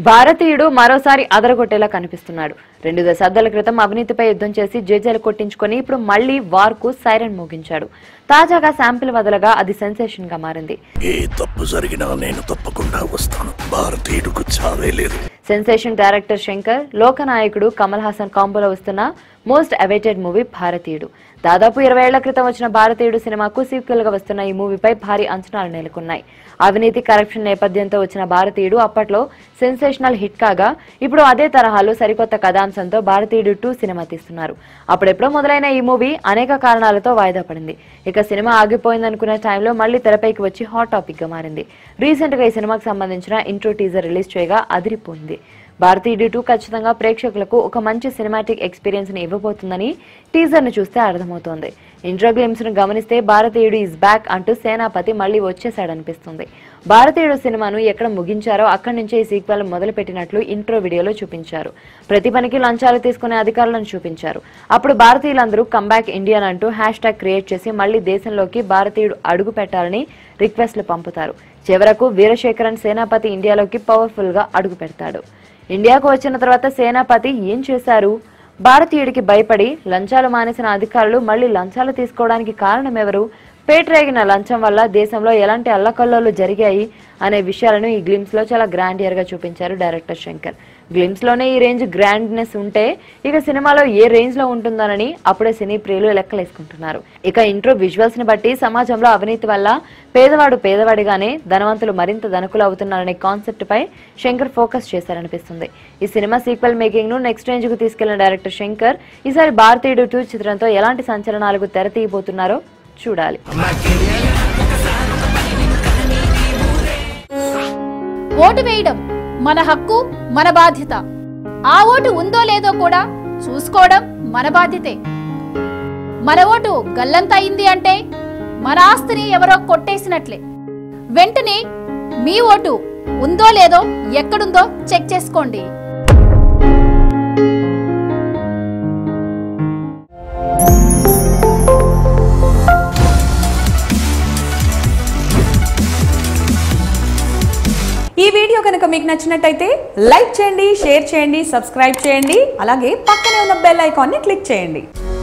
భారతీయుడు మరోసారి అదరగొట్టేలా కనిపిస్తున్నాడు రెండు దశాబ్దాల క్రితం అవినీతిపై యుద్ధం చేసి జేజేలు కొట్టించుకొని ఇప్పుడు మళ్లీ వార్ కు సైరన్ మోగించాడు తాజాగా శాంపిల్ వదలగా అది సెన్సేషన్ గా మారింది ఏ తప్పు జరిగినా నేను తప్పకుండా వస్తాను భారతీయుడుకు చావే లేదు సెన్సేషన్ డైరెక్టర్ శంకర్ లోకనాయకుడు కమల్ హాసన్ కాంబోలో వస్తున్న మోస్ట్ అవైటెడ్ మూవీ భారతీయుడు దాదాపు ఇరవై ఏళ్ల క్రితం వచ్చిన భారతీయుడు సినిమాకు సీక్వెల్ గా వస్తున్న ఈ మూవీపై భారీ అంచనాలు నెలకొన్నాయి అవినీతి కరప్షన్ నేపథ్యంతో వచ్చిన భారతీయుడు అప్పట్లో సెన్సేషనల్ హిట్ కాగా ఇప్పుడు అదే తరహాలో సరికొత్త కథాంశంతో భారతీయుడు టూ సినిమా తీస్తున్నారు అప్పుడెప్పుడో మొదలైన ఈ మూవీ అనేక కారణాలతో వాయిదా పడింది ఇక సినిమా ఆగిపోయిందనుకునే టైంలో మళ్ళీ తెరపైకి వచ్చి హాట్ టాపిక్ గా మారింది రీసెంట్ గా ఈ సినిమాకి సంబంధించిన ఇంట్రో టీజర్ రిలీజ్ చేయగా అదిరిపోయింది భారతీయుడు టూ ఖచ్చితంగా ప్రేక్షకులకు ఒక మంచి సినిమాటిక్ ఎక్స్పీరియన్స్ ని ఇవ్వబోతుందని టీజర్ ను చూస్తే అర్థమవుతోంది ఇంట్రో గ్లిమ్స్ ను గమనిస్తే భారతీయుడు ఈజ్ బ్యాక్ అంటూ సేనాపతి మళ్ళీ వచ్చేసాడనిపిస్తుంది భారతీయుడు సినిమాను ఎక్కడ ముగించారో అక్కడి నుంచే ఈ సీక్వెల్ మొదలు పెట్టినట్లు ఇంట్రో వీడియోలో చూపించారు ప్రతి పనికి లంచాలు తీసుకునే అధికారులను చూపించారు అప్పుడు భారతీయులందరూ కంబ్యాక్ ఇండియన్ అంటూ హ్యాష్ ట్యాగ్ క్రియేట్ చేసి మళ్ళీ దేశంలోకి భారతీయుడు అడుగు పెట్టాలని రిక్వెస్ట్లు పంపుతారు చివరకు వీరశేఖరన్ సేనాపతి ఇండియాలోకి పవర్ఫుల్ గా అడుగు పెడతాడు ఇండియాకు వచ్చిన తర్వాత సేనాపతి ఏం చేశారు భారతీయుడికి భయపడి లంచాలు మానేసిన అధికారులు మళ్ళీ లంచాలు తీసుకోవడానికి కారణం ఎవరు పేటరేగిన లంచం వల్ల దేశంలో ఎలాంటి అల్లకల్లోలు జరిగాయి అనే విషయాలను ఈ గ్లిమ్స్ లో చాలా గ్రాండియర్ గా చూపించారు డైరెక్టర్ శంకర్ గ్లిమ్స్ లోనే ఈ రేంజ్ గ్రాండ్నెస్ ఉంటే ఇక సినిమాలో ఏ రేంజ్ లో ఉంటుందోనని అప్పుడే సినీ ప్రియులు లెక్కలేసుకుంటున్నారు ఇక ఇంట్రో విజువల్స్ ని బట్టి సమాజంలో అవినీతి వల్ల పేదవాడు పేదవాడిగానే ధనవంతులు మరింత ధనకులు అవుతున్నారనే కాన్సెప్ట్ పై శంకర్ ఫోకస్ చేశారనిపిస్తుంది ఈ సినిమా సీక్వెల్ మేకింగ్ ను నెక్స్ట్ రేంజ్ కు తీసుకెళ్లిన డైరెక్టర్ శంకర్ ఈసారి భారతీయుడు టూ చిత్రంతో ఎలాంటి సంచలనాలకు తెర తీయబోతున్నారో చూడాలి ఓటు వేయడం మన హక్కు మన బాధ్యత ఆ ఓటు ఉందో లేదో కూడా చూసుకోవడం మన బాధ్యతే మన ఓటు గల్లంత అయింది అంటే మన ఆస్తిని ఎవరో కొట్టేసినట్లే వెంటనే మీ ఓటు ఉందో లేదో ఎక్కడుందో చెక్ చేసుకోండి ఈ వీడియో కనుక మీకు నచ్చినట్టయితే లైక్ చేయండి షేర్ చేయండి సబ్స్క్రైబ్ చేయండి అలాగే పక్కనే ఉన్న బెల్ ఐకాన్ని క్లిక్ చేయండి